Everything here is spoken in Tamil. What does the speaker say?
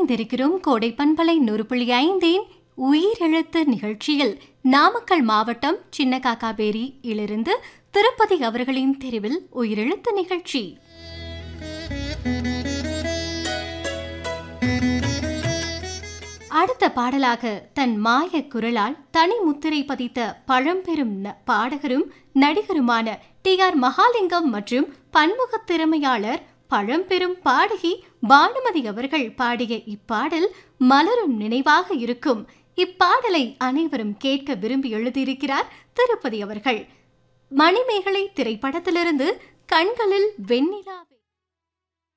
இணைந்திருக்கிறோம் கோடை பண்பலை நூறு புள்ளி ஐந்தின் உயிரெழுத்து நிகழ்ச்சியில் நாமக்கல் மாவட்டம் சின்ன காக்காபேரி இலிருந்து திருப்பதி அவர்களின் தெருவில் உயிரெழுத்து நிகழ்ச்சி அடுத்த பாடலாக தன் மாய குரலால் தனி முத்திரை பதித்த பழம்பெரும் ந- பாடகரும் நடிகருமான டி ஆர் மகாலிங்கம் மற்றும் பன்முகத் திறமையாளர் பழம்பெரும் பாடகி பானுமதி அவர்கள் பாடிய இப்பாடல் மலரும் நினைவாக இருக்கும் இப்பாடலை அனைவரும் கேட்க விரும்பி எழுதியிருக்கிறார் திருப்பதி அவர்கள் மணிமேகலை திரைப்படத்திலிருந்து கண்களில் வெண்ணிலா